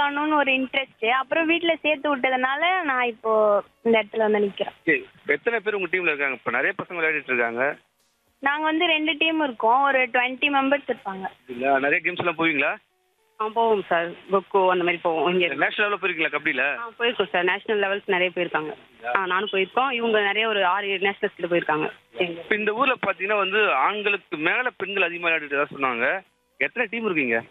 ஆடணும்னு ஒரு இன்ட்ரெஸ்ட் அப்புறம் வீட்ல சேர்த்து விட்டதுனால நான் இப்போ இந்த இடத்துல வந்து நிக்கிறேன் சரி எத்தனை பேர் உங்க டீம்ல இருக்காங்க இப்போ நிறைய பசங்க விளையாடிட்டு இருக்காங்க நாங்க வந்து ரெண்டு டீம் இருக்கோம் ஒரு டுவெண்ட்டி மெம்பர்ஸ் இருப்பாங்க இல்ல நிறைய கேம்ஸ் எல்லாம் போவீங்களா ஆ போவோம் சார் கொக்கோ அந்த மாதிரி போவோம் இங்கே நேஷனல் லெவலில் போயிருக்கீங்களா கபடியில ஆ போயிருக்கோம் சார் நேஷனல் லெவல்ஸ் நிறைய போயிருக்காங்க ஆ நானும் போயிருக்கோம் இவங்க நிறைய ஒரு ஆறு ஏழு நேஷனல்ஸ் கிட்ட போயிருக்காங்க எங்க இப்போ இந்த ஊர்ல பாத்தீங்கன்னா வந்து ஆண்களுக்கு மேல பெண்கள் அதிகமா விளையாடிட்டு சொன்னாங்க எத்தனை டீம் இருக்கீங்க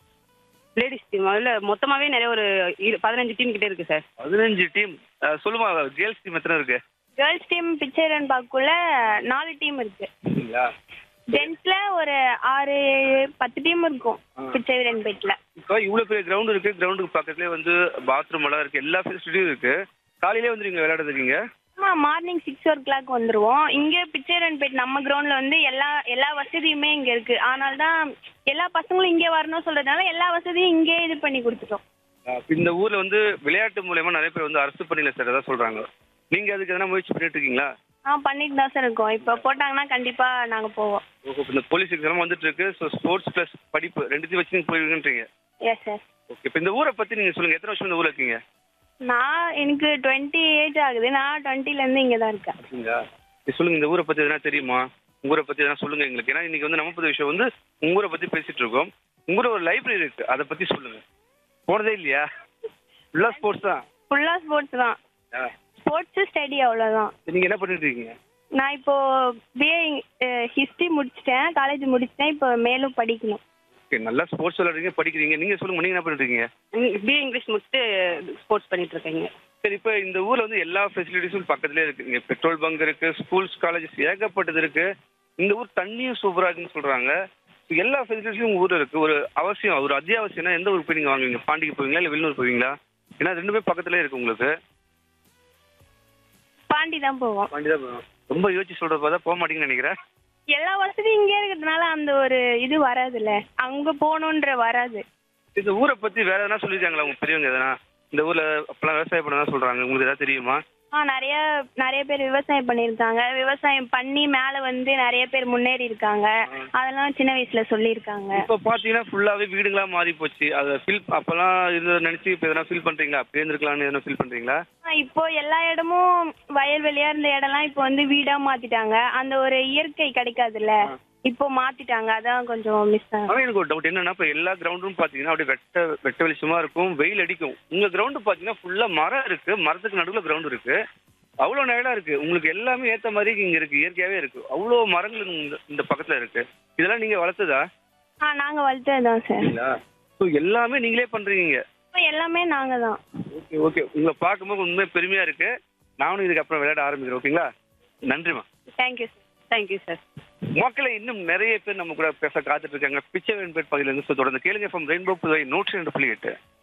லேடிஸ் டீம் அதில் மொத்தமாகவே நிறைய ஒரு இரு- பதினஞ்சு டீம் கிட்ட இருக்கு சார் பதினஞ்சு டீம் சொல்லுமா கேர்ள்ஸ் டீம் எத்தனை இருக்கு கேர்ள்ஸ் டீம் பிக்சர் அண்ட் பார்க்குள்ள நாலு டீம் இருக்கு சரிங்களா ஜென்ஸ்ல ஒரு ஆறு ஏழு பத்து டீம் இருக்கும் பிக்சர் அண்ட் பெட்ல இப்போ இவ்வளவு பெரிய கிரவுண்ட் இருக்கு கிரவுண்டுக்கு பக்கத்துலயே வந்து பாத்ரூம் எல்லாம் இருக்கு எல்லா ஃபெசிலிட்டியும் இருக்கு காலையிலே வந்து நீங்க விளையாடுறதுக்கீங்க ஆமா மார்னிங் சிக்ஸ் ஓ கிளாக் வந்துருவோம் இங்க பிக்சர் அண்ட் பெட் நம்ம கிரவுண்ட்ல வந்து எல்லா எல்லா வசதியுமே இங்க இருக்கு அதனால தான் எல்லா பசங்களும் இங்கே வரணும் சொல்றதுனால எல்லா வசதியும் இங்கே இது பண்ணி கொடுத்துட்டோம் இப்ப இந்த ஊர்ல வந்து விளையாட்டு மூலயமா நிறைய பேர் வந்து அரசு பணியில சேரதா சொல்றாங்க நீங்க அதுக்கு எதனா முயற்சி பண்ணிட்டு இருக்கீங்களா ஆ பண்ணிட்டு தான் சார் இருக்கோம் இப்போ போட்டாங்கன்னா கண்டிப்பா நாங்க போவோம் ஓகே இப்போ இந்த போலீஸ் எக்ஸாம் வந்துட்டு இருக்கு ஸோ ஸ்போர்ட்ஸ் ப்ளஸ் படிப்பு ரெண்டுத்தையும் வச்சு நீங்க போயிருக்கீங்கன்றீங்க எஸ் சார் ஓகே இப்போ இந்த ஊரை பத்தி நீங்க சொல்லுங்க எத்தனை வருஷம் இந்த ஊர்ல இருக்கீங்க நான் எனக்கு டுவெண்ட்டி ஏஜ் ஆகுது நான் டுவெண்ட்டில இருந்து இங்க தான் இருக்கேன் அப்படிங்களா நீ சொல்லுங்க இந்த ஊரை பத்தி எதனா தெரியுமா உங்க ஊரை பத்தி எதனா சொல்லுங்க எங்களுக்கு ஏன்னா இன்னைக்கு வந்து நம்ம புது விஷயம் வந்து உங்க ஊரை பத்தி பேசிட்டு இருக்கோம் உங்க ஊர்ல ஒரு லைப்ரரி இருக்கு அதை பத்தி சொல்லுங்க போனதே இல்லையா ஃபுல்லா ஸ்போர்ட்ஸ் தான் ஃபுல்லா ஸ்போர்ட்ஸ் தான் ஆ. ஸ்போர்ட்ஸ் ஸ்டடி அவ்வளோதான் நீங்க என்ன பண்ணிட்டு இருக்கீங்க நான் இப்போ பிஏ ஹிஸ்ட்ரி முடிச்சிட்டேன் காலேஜ் முடிச்சிட்டேன் இப்போ மேலும் படிக்கணும் ஓகே நல்லா ஸ்போர்ட்ஸ் விளையாடுறீங்க படிக்கிறீங்க நீங்க சொல்லுங்க நீங்க என்ன பண்ணிட்டு இருக்கீங்க பிஏ இங்கிலீஷ் முடிச்சுட்டு ஸ்போர்ட்ஸ் பண்ணிட்டு இருக்கேங்க சரி இப்போ இந்த ஊர்ல வந்து எல்லா ஃபெசிலிட்டிஸும் பக்கத்துலயே இருக்கு இங்க பெட்ரோல் பங்க் இருக்கு ஸ்கூல்ஸ் காலேஜஸ் ஏகப்பட்டது இருக்கு இந்த ஊர் தண்ணியும் சூப்பரா இருக்குன்னு சொல்றாங்க So, எல்லா ஃபெசிலிட்டிஸும் உங்க ஊர்ல இருக்கு ஒரு அவசியம் ஒரு அத்தியாவசியம்னா எந்த ஊருக்கு போய் நீங்க வாங்குவீங்க பாண்டிக்கு போவீங்களா இல்ல வெளியூர் போவீங்களா ஏன்னா ரெண்டுமே பக்கத்துலயே இருக்கு உங்களுக்கு பாண்டி தான் போவோம் பாண்டி தான் போகணும். ரொம்ப யோசிச்சு சொல்றத பார்த்தா போக மாட்டீங்கன்னு நினைக்கிறேன் எல்லா வசதியும் இங்கே இருக்கிறதுனால அந்த ஒரு இது வராதுல்ல அங்க போகணுன்ற வராது இந்த ஊரை பத்தி வேற எதனா சொல்லியிருக்காங்களா உங்க பெரியவங்க எதனா இந்த ஊர்ல அப்பெல்லாம் விவசாயம் பண்ணதான் சொல்றாங்க உங்களுக்கு ஏதாவது தெரியுமா ஆ நிறைய நிறைய பேர் விவசாயம் பண்ணியிருக்காங்க விவசாயம் பண்ணி மேலே வந்து நிறைய பேர் முன்னேறி இருக்காங்க அதெல்லாம் சின்ன வயசுல சொல்லியிருக்காங்க இப்ப பாத்தீங்கன்னா ஃபுல்லாவே வீடுங்களா மாறி போச்சு அதை ஃபீல் அப்பெல்லாம் இருந்ததை நினைச்சு இப்ப எதனா ஃபீல் பண்றீங்களா அப்படியே இருந்திருக்கலாம்னு எதனா ஃபீல் பண்றீங்களா ஆ, இப்போ எல்லா இடமும் வயல்வெளியா இருந்த இடம்லாம் இப்போ வந்து வீடா மாத்திட்டாங்க அந்த ஒரு இயற்கை கிடைக்காதுல்ல இப்போ மாத்திட்டாங்க அதான் கொஞ்சம் மிஸ் ஆகும் ஆனா எனக்கு ஒரு டவுட் என்னன்னா இப்ப எல்லா கிரவுண்டும் பாத்தீங்கன்னா அப்படியே வெட்ட வெட்ட வெளிச்சமா இருக்கும் வெயில் அடிக்கும் உங்க கிரவுண்டு பாத்தீங்கன்னா ஃபுல்லா மரம் இருக்கு மரத்துக்கு நடுவுல கிரவுண்ட் இருக்கு அவ்வளவு நிழலா இருக்கு உங்களுக்கு எல்லாமே ஏத்த மாதிரி இங்க இருக்கு இயற்கையாவே இருக்கு அவ்வளவு மரங்கள் இந்த- இந்த பக்கத்துல இருக்கு இதெல்லாம் நீங்க வளர்த்ததா ஆ நாங்க வளர்த்தது தான் சார் ஸோ எல்லாமே நீங்களே பண்றீங்க இப்போ எல்லாமே நாங்க தான் ஓகே ஓகே உங்களை பார்க்கும்போது உண்மையாக பெருமையா இருக்கு நானும் இதுக்கப்புறம் விளையாட ஆரம்பிக்கிறேன் ஓகேங்களா நன்றிம்மா தேங்க்யூ சார் தேங்க்யூ சார் மக்களை இன்னும் நிறைய பேர் நம்ம கூட பேச காத்துட்டு இருக்காங்க பிச்சைவன்பேட் பகுதியிலிருந்து So, தொடர்ந்து கேளுங்க ஃப்ரம் ரெயின்போ புதுவை நூற்றி ரெண்டு புள்ளி எட்டு